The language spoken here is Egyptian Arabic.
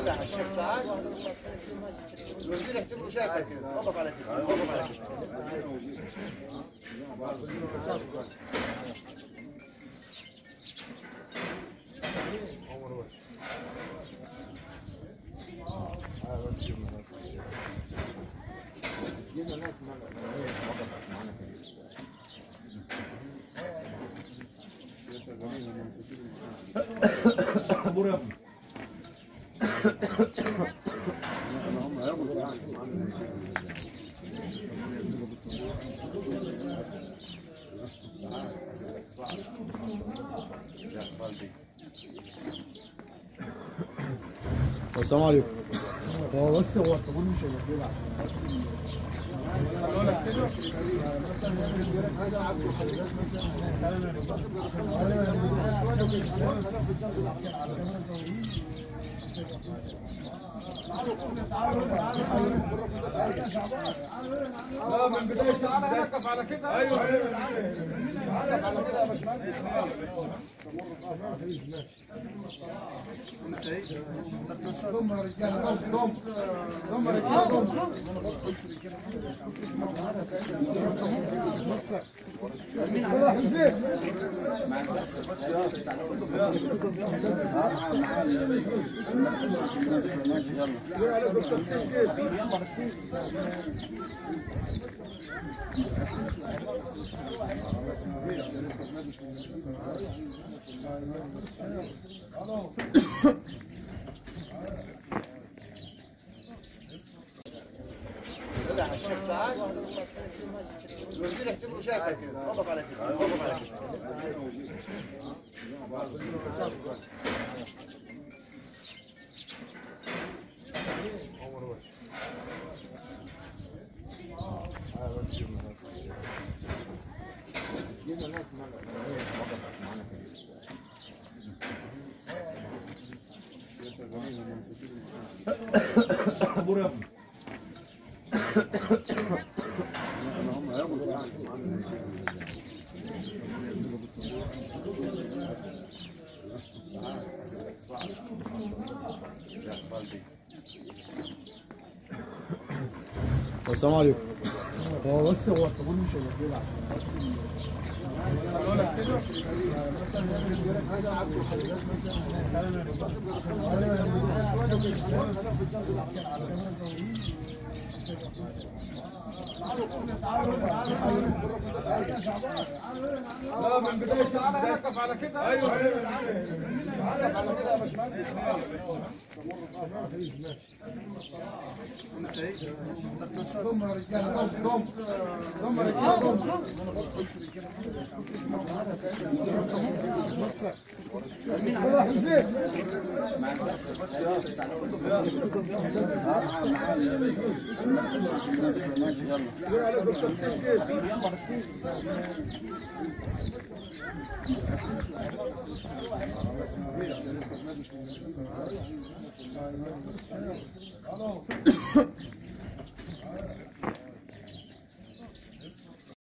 على الشيخ تعال الوزير يحتبره شاكر كده وقف على كده وقف على كده السلام عليكم هو بس هو الطابور مش هيبقى عشان لا من بدايه انا وقف على كده ايوه وقف على كده يا باشمهندس ضم يا رجاله ضم ضم ضم يا رجاله ضم كده على الشيخ تعال الوزير يحتبره شاكر كده وقف على كده وقف على كده السلام عليكم هو بس هو الطابور مش هيبقى عشان لا من بدايه انا وقف على كده ايوه وقف على كده يا باشمهندس ضم يا رجاله ضم ضم ضم يا رجاله ضم